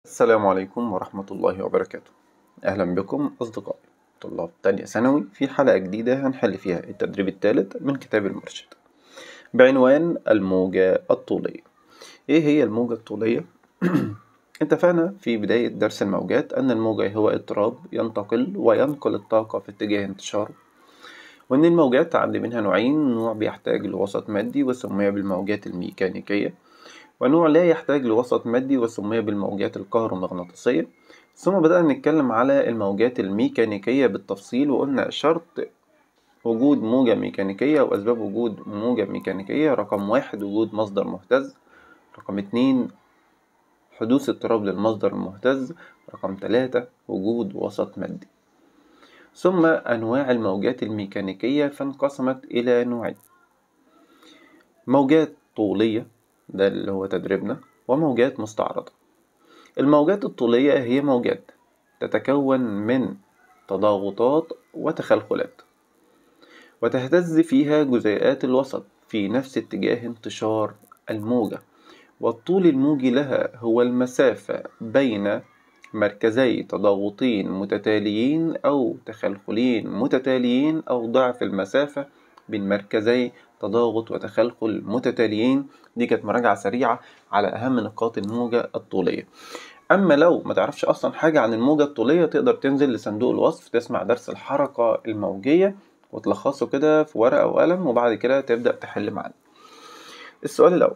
السلام عليكم ورحمة الله وبركاته أهلا بكم أصدقائي طلاب تانية ثانوي في حلقة جديدة هنحل فيها التدريب الثالث من كتاب المرشد بعنوان الموجة الطولية إيه هي الموجة الطولية؟ اتفقنا في بداية درس الموجات أن الموجة هو اضطراب ينتقل وينقل الطاقة في اتجاه انتشاره وأن الموجات عندي منها نوعين نوع بيحتاج لوسط مادي وسمي بالموجات الميكانيكية ونوع لا يحتاج لوسط مادي وسمي بالموجات الكهرومغناطيسية ثم بدأنا نتكلم على الموجات الميكانيكية بالتفصيل وقلنا شرط وجود موجة ميكانيكية وأسباب وجود موجة ميكانيكية رقم واحد وجود مصدر مهتز رقم اتنين حدوث اضطراب للمصدر المهتز رقم تلاتة وجود وسط مادي ثم أنواع الموجات الميكانيكية فانقسمت إلى نوعين موجات طولية ده اللي هو تدريبنا وموجات مستعرضة الموجات الطولية هي موجات تتكون من تضاغطات وتخلخلات وتهتز فيها جزيئات الوسط في نفس اتجاه انتشار الموجة والطول الموجي لها هو المسافة بين مركزي تضاغطين متتاليين أو تخلخلين متتاليين أو ضعف المسافة بين مركزي تضاغط وتخلخل متتاليين دي كانت مراجعة سريعة على أهم نقاط الموجة الطولية أما لو ما تعرفش أصلا حاجة عن الموجة الطولية تقدر تنزل لصندوق الوصف تسمع درس الحركة الموجية وتلخصه كده في ورقة وقلم وبعد كده تبدأ تحل معانا السؤال الأول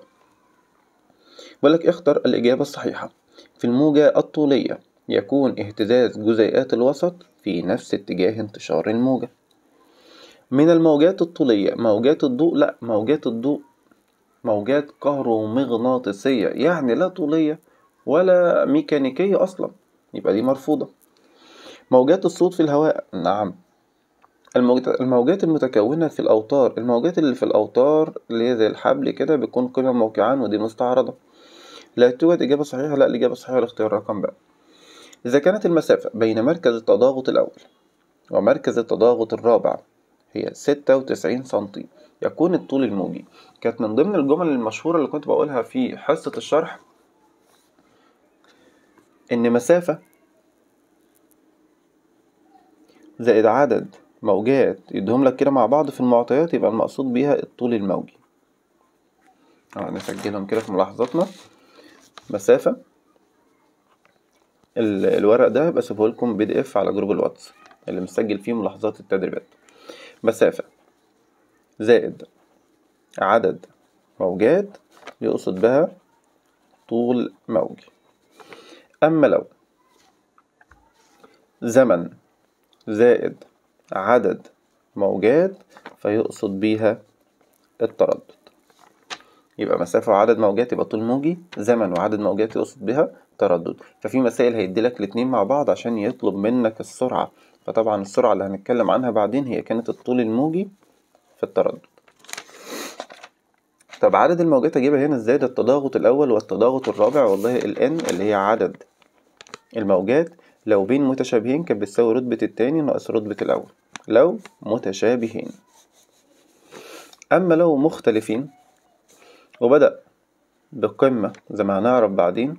بيقولك اختر الإجابة الصحيحة في الموجة الطولية يكون اهتزاز جزيئات الوسط في نفس اتجاه انتشار الموجة من الموجات الطولية موجات الضوء لا موجات الضوء موجات كهرومغناطيسية يعني لا طولية ولا ميكانيكية أصلا يبقى دي مرفوضة موجات الصوت في الهواء نعم الموجات المتكونة في الأوتار الموجات اللي في الأوتار اللي هي زي الحبل كده بيكون قمم موقعان ودي مستعرضة لا توجد إجابة صحيحة لا الإجابة الصحيحة الاختيار رقم بقى إذا كانت المسافة بين مركز التضاغط الأول ومركز التضاغط الرابع هي ستة وتسعين سنتي يكون الطول الموجي كانت من ضمن الجمل المشهورة اللي كنت بقولها في حصة الشرح إن مسافة زائد عدد موجات يدهم لك كده مع بعض في المعطيات يبقى المقصود بيها الطول الموجي اه نسجلهم كده في ملاحظاتنا مسافة الورق ده هبقى اسيبه لكم بي دي اف على جروب الواتس اللي مسجل فيه ملاحظات التدريبات مسافة زائد عدد موجات يقصد بها طول موجي أما لو زمن زائد عدد موجات فيقصد بيها التردد يبقى مسافة وعدد موجات يبقى طول موجي زمن وعدد موجات يقصد بها تردد ففي مسائل هيديلك الاتنين مع بعض عشان يطلب منك السرعة فطبعا السرعة اللي هنتكلم عنها بعدين هي كانت الطول الموجي في التردد طب عدد الموجات اجيبها هنا ازاي ده التضاغط الاول والتضاغط الرابع والله ال n اللي هي عدد الموجات لو بين متشابهين كانت بتساوي رتبة التاني ناقص رتبة الأول لو متشابهين أما لو مختلفين وبدأ بقمة زي ما هنعرف بعدين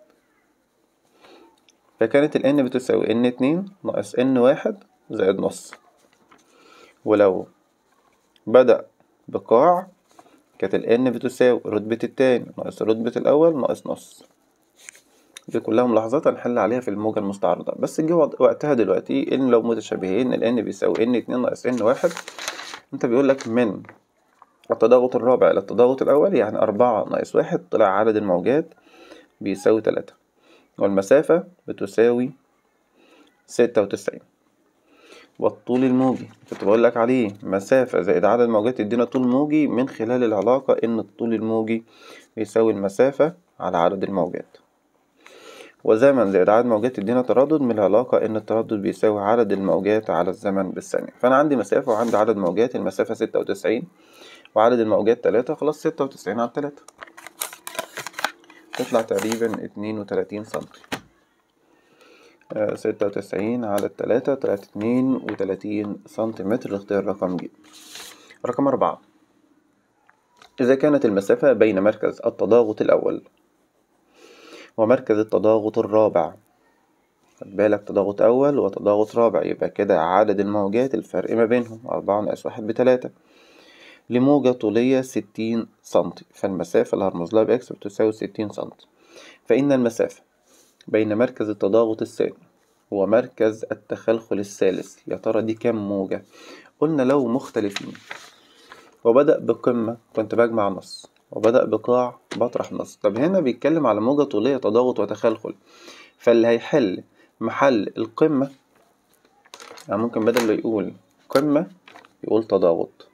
فكانت ال n بتساوي n اتنين ناقص n واحد زائد نص ولو بدأ بقاع كانت ال n بتساوي رتبة التاني ناقص رتبة الأول ناقص نص دي كلها ملاحظات هنحل عليها في الموجة المستعرضة بس جه وقتها دلوقتي إن لو متشابهين ال n بيساوي n اتنين ناقص n واحد أنت بيقولك من التضاغط الرابع إلى التضاغط الأول يعني أربعة ناقص واحد طلع عدد الموجات بيساوي تلاتة والمسافة بتساوي ستة وتسعين والطول الموجي كنت بقولك عليه مسافة زائد عدد موجات يدينا طول موجي من خلال العلاقة إن الطول الموجي بيساوي المسافة على عدد الموجات وزمن زائد عدد موجات يدينا تردد من العلاقة إن التردد بيساوي عدد الموجات على الزمن بالثانية فأنا عندي مسافة وعندي عدد موجات المسافة ستة وتسعين وعدد الموجات تلاتة خلاص ستة وتسعين على تلاتة تطلع تقريبا اتنين وتلاتين سنتي ستة وتسعين على التلاتة طلعت اتنين وتلاتين سنتيمتر اختيار رقم ج رقم أربعة إذا كانت المسافة بين مركز التضاغط الأول ومركز التضاغط الرابع خد بالك تضاغط أول وتضاغط رابع يبقى كده عدد الموجات الفرق ما بينهم أربعة ناقص واحد بتلاتة لموجة طولية ستين سنتي فالمسافة اللي هرمز لها بإكس بتساوي ستين سنتي فإن المسافة بين مركز التضاغط الثاني ومركز التخلخل الثالث يا ترى دي كام موجة قلنا لو مختلفين وبدأ بقمة كنت بجمع نص وبدأ بقاع بطرح نص طب هنا بيتكلم على موجة طولية تضاغط وتخلخل فاللي هيحل محل القمة يعني ممكن بدل ما يقول قمة يقول تضاغط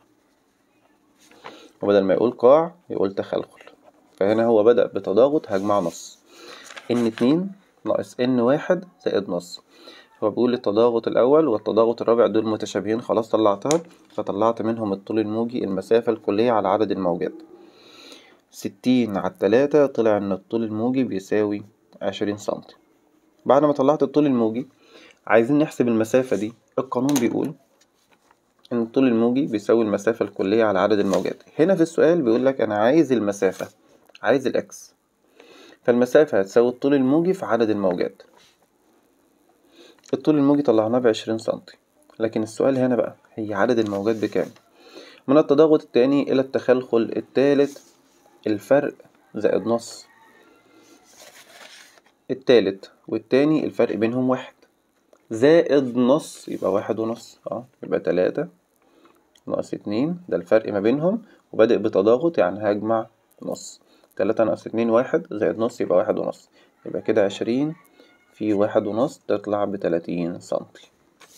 وبدل ما يقول قاع يقول تخلخل فهنا هو بدأ بتضاغط هجمع نص ان اتنين ناقص ان واحد زائد نص هو بيقول التضاغط الأول والتضاغط الرابع دول متشابهين خلاص طلعتها فطلعت منهم الطول الموجي المسافة الكلية على عدد الموجات ستين على التلاتة طلع إن الطول الموجي بيساوي عشرين سنتي بعد ما طلعت الطول الموجي عايزين نحسب المسافة دي القانون بيقول إن الطول الموجي بيساوي المسافة الكلية على عدد الموجات هنا في السؤال بيقول لك أنا عايز المسافة عايز الإكس فالمسافة هتساوي الطول الموجي في عدد الموجات الطول الموجي طلعناه بعشرين سنتي لكن السؤال هنا بقى هي عدد الموجات بكام من التضاغط التاني إلى التخلخل التالت الفرق زائد نص التالت والتاني الفرق بينهم واحد زائد نص يبقى واحد ونص اه يبقى تلاتة ناقص اتنين ده الفرق ما بينهم وبادئ بتضاغط يعني هجمع نص تلاتة ناقص اتنين واحد زائد نص يبقى واحد ونص يبقى كده عشرين في واحد ونص تطلع بتلاتين سنتي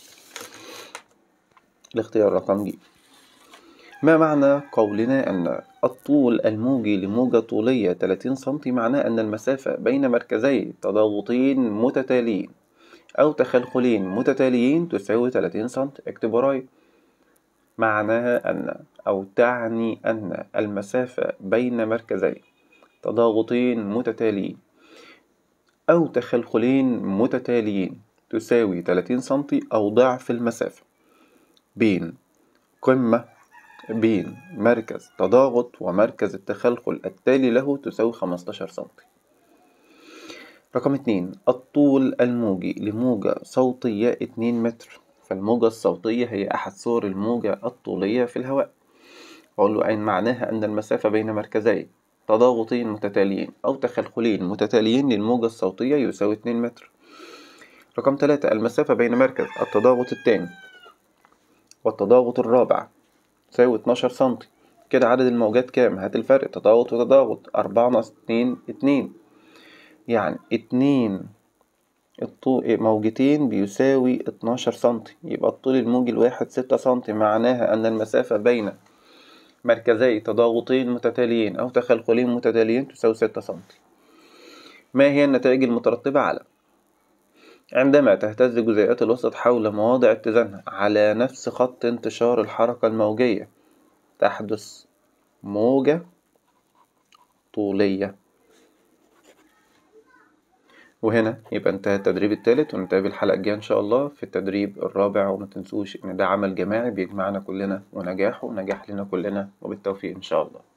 الاختيار رقم ج ما معنى قولنا أن الطول الموجي لموجة طولية 30 سنتي معناه أن المسافة بين مركزي تضاغطين متتاليين أو تخلخلين متتاليين تساوي 30 سنتي اكتب ورايا معناها أن أو تعني أن المسافة بين مركزي تضاغطين متتاليين أو تخلخلين متتاليين تساوي 30 سنتي أو ضعف المسافة بين قمة بين مركز تضاغط ومركز التخلخل التالي له تساوي 15 سنتي رقم اتنين الطول الموجي لموجة صوتية اتنين متر فالموجة الصوتية هي أحد صور الموجة الطولية في الهواء أقول له أين معناها أن المسافة بين مركزي تضاغطين متتاليين أو تخلخلين متتاليين للموجة الصوتية يساوي اتنين متر رقم تلاتة المسافة بين مركز التضاغط التاني والتضاغط الرابع تساوي اتناشر سنتي كده عدد الموجات كام هات الفرق تضاغط وتضاغط أربعة ناقص اتنين اتنين يعني اتنين الطول موجتين بيساوي اتناشر سنتي يبقى الطول الموجي الواحد ستة سنتي معناها أن المسافة بين مركزي تضاغطين متتاليين أو تخلخلين متتاليين تساوي ستة سنتي ما هي النتائج المترتبة على عندما تهتز جزيئات الوسط حول مواضع اتزانها على نفس خط انتشار الحركة الموجية تحدث موجة طولية وهنا يبقى انتهى التدريب الثالث ونتقابل الحلقة الجاية إن شاء الله في التدريب الرابع وما تنسوش إن ده عمل جماعي بيجمعنا كلنا ونجاحه نجاح لنا كلنا وبالتوفيق إن شاء الله